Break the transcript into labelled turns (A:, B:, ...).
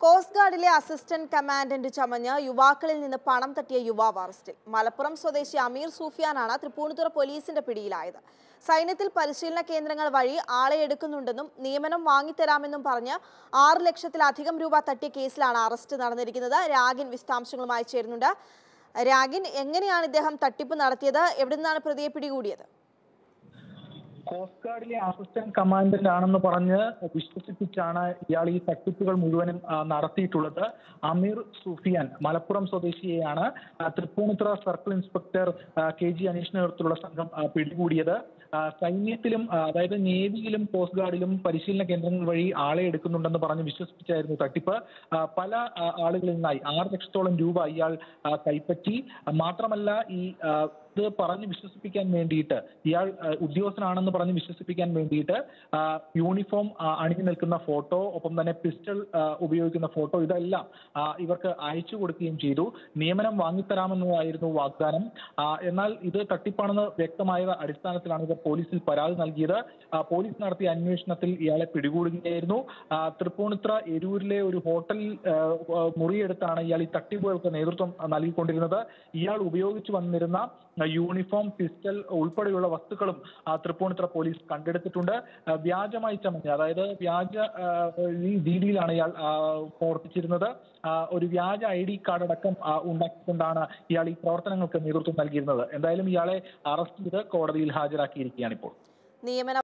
A: cost ഗാർഡിലെ assistant commandant ചമഞ്ഞ് യുവാക്കളിൽ നിന്ന് പണം തട്ടിയ യുവാവ് അറസ്റ്റിൽ മലപ്പുറം സ്വദേശി അമീർ സൂഫിയാനാണ് തൃപ്പൂണിത്തുറ പോലീസിന്റെ പിടിയിലായത് സൈന്യത്തിൽ പരിശീലന കേന്ദ്രങ്ങൾ വഴി ആളെ എടുക്കുന്നുണ്ടെന്നും നിയമനം വാങ്ങിത്തരാമെന്നും പറഞ്ഞ് ആറ് ലക്ഷത്തിലധികം രൂപ തട്ടിയ കേസിലാണ് അറസ്റ്റ് നടന്നിരിക്കുന്നത് രാഗിൻ വിശദാംശങ്ങളുമായി ചേരുന്നുണ്ട് രാഗിൻ എങ്ങനെയാണ് ഇദ്ദേഹം തട്ടിപ്പ് നടത്തിയത് എവിടെ നിന്നാണ് പ്രതിയെ പിടികൂടിയത്
B: കോസ്റ്റ് ഗാർഡിലെ അസിസ്റ്റന്റ് കമാൻഡന്റ് ആണെന്ന് പറഞ്ഞ് വിശ്വസിപ്പിച്ചാണ് ഇയാൾ ഈ തട്ടിപ്പുകൾ മുഴുവനും ആ, നടത്തിയിട്ടുള്ളത് അമീർ സുഫിയാൻ മലപ്പുറം സ്വദേശിയെയാണ് ആ, തൃപ്പൂണിത്തുറ സർക്കിൾ ഇൻസ്പെക്ടർ ആ, കെ ജി അനീഷ് നേതൃത്വത്തിലുള്ള സംഘം ആ, പിടികൂടിയത് ആ, സൈന്യത്തിലും ആ, അതായത് നേവിയിലും കോസ്റ്റ് ഗാർഡിലും പരിശീലന കേന്ദ്രങ്ങൾ വഴി ആളെ എടുക്കുന്നുണ്ടെന്ന് പറഞ്ഞ് വിശ്വസിപ്പിച്ചായിരുന്നു തട്ടിപ്പ് ആ, പല ആ, ആളുകളിൽ നിന്നായി ആറ് ലക്ഷത്തോളം രൂപ ഇയാൾ ആ, കൈപ്പറ്റി ആ, മാത്രമല്ല ഈ ആ, ഇത് പറഞ്ഞ് വിശ്വസിപ്പിക്കാൻ വേണ്ടിയിട്ട് ഇയാൾ ആ, ഉദ്യോഗസ്ഥനാണെന്ന് പറഞ്ഞ് വിശ്വസിപ്പിക്കാൻ വേണ്ടിയിട്ട് ആ, യൂണിഫോം ആ, അണിഞ്ഞു നിൽക്കുന്ന ഫോട്ടോ ഒപ്പം തന്നെ പിസ്റ്റൾ ആ, ഉപയോഗിക്കുന്ന ഫോട്ടോ ഇതെല്ലാം ആ, ഇവർക്ക് അയച്ചു കൊടുക്കുകയും ചെയ്തു നിയമനം വാങ്ങിത്തരാമെന്നതായിരുന്നു വാഗ്ദാനം ആ, എന്നാൽ ഇത് തട്ടിപ്പാണെന്ന് വ്യക്തമായ അടിസ്ഥാനത്തിലാണ് ഇവർ പോലീസിൽ പരാതി നൽകിയത് ആ, പോലീസ് നടത്തിയ അന്വേഷണത്തിൽ ഇയാളെ പിടികൂടുകയായിരുന്നു ആ, തൃപ്പൂണിത്തുറ എരൂരിലെ ഒരു ഹോട്ടലിൽ ആ, ആ, മുറിയെടുത്താണ് ഇയാൾ ഈ തട്ടിപ്പുകൾക്ക് നേതൃത്വം നൽകിക്കൊണ്ടിരുന്നത് ഇയാൾ ഉപയോഗിച്ചു വന്നിരുന്ന ആ, യൂണിഫോം പിസ്റ്റൽ ഉൾപ്പെടെയുള്ള വസ്തുക്കളും ആ, തൃപ്പൂണിത്തുറ പോലീസ് കണ്ടെടുത്തിട്ടുണ്ട് ആ, വ്യാജമായി ചമഞ്ഞ് അതായത് വ്യാജ ആ, ഈ രീതിയിലാണ് ഇയാൾ ആ, പ്രവർത്തിച്ചിരുന്നത് ആ, ഒരു വ്യാജ ഐ ഡി കാർഡ് അടക്കം ആ, ഉണ്ടാക്കിക്കൊണ്ടാണ് ഇയാൾ ഈ പ്രവർത്തനങ്ങൾക്ക് നേതൃത്വം നൽകിയിരുന്നത് എന്തായാലും ഇയാളെ അറസ്റ്റ് ചെയ്ത് കോടതിയിൽ ഹാജരാക്കിയിരിക്കുകയാണ് ഇപ്പോൾ
A: നിയമന